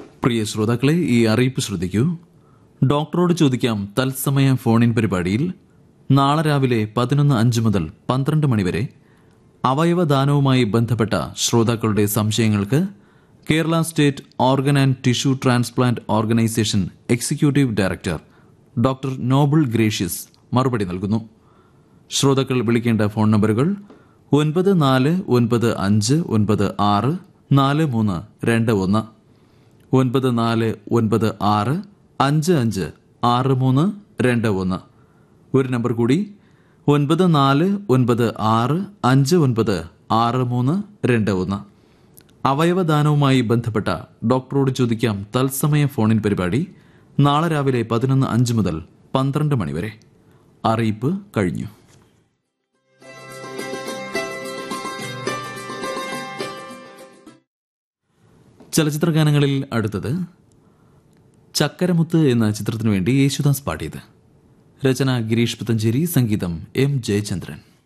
പ്രിയ ശ്രോതാക്കളെ ഈ അറിയിപ്പ് ശ്രദ്ധിക്കൂ ഡോക്ടറോട് ചോദിക്കാം തത്സമയ ഫോണിൻ പരിപാടിയിൽ നാളെ രാവിലെ പതിനൊന്ന് അഞ്ച് മുതൽ പന്ത്രണ്ട് മണിവരെ അവയവദാനവുമായി ബന്ധപ്പെട്ട ശ്രോതാക്കളുടെ സംശയങ്ങൾക്ക് Kerala state organ and tissue transplant organisation executive director doctor Noble Gracious മറുപടി നൽകുന്നു ശ്രോതാക്കൾ വിളിക്കേണ്ട ഫോൺ നമ്പറുകൾ ഒൻപത് നാല് ഒൻപത് അഞ്ച് ഒൻപത് ആറ് നാല് മൂന്ന് രണ്ട് ഒന്ന് ഒൻപത് നാല് ഒൻപത് ആറ് അഞ്ച് അഞ്ച് ആറ് മൂന്ന് രണ്ട് ഒന്ന് ഒരു നമ്പർ കൂടി ഒൻപത് നാല് ഒൻപത് ആറ് അഞ്ച് ഒൻപത് ആറ് മൂന്ന് രണ്ട് ഒന്ന് അവയവദാനവുമായി ബന്ധപ്പെട്ട ഡോക്ടറോട് ചോദിക്കാം തത്സമയ ഫോണിൻ പരിപാടി നാളെ രാവിലെ പതിനൊന്ന് അഞ്ച് മുതൽ പന്ത്രണ്ട് മണിവരെ അറിയിപ്പ് കഴിഞ്ഞു ചലച്ചിത്ര ഗാനങ്ങളിൽ അടുത്തത് ചക്കരമുത്ത് എന്ന ചിത്രത്തിനു വേണ്ടി യേശുദാസ് പാടിയത് രചന ഗിരീഷ് പുത്തഞ്ചേരി സംഗീതം എം ജയചന്ദ്രൻ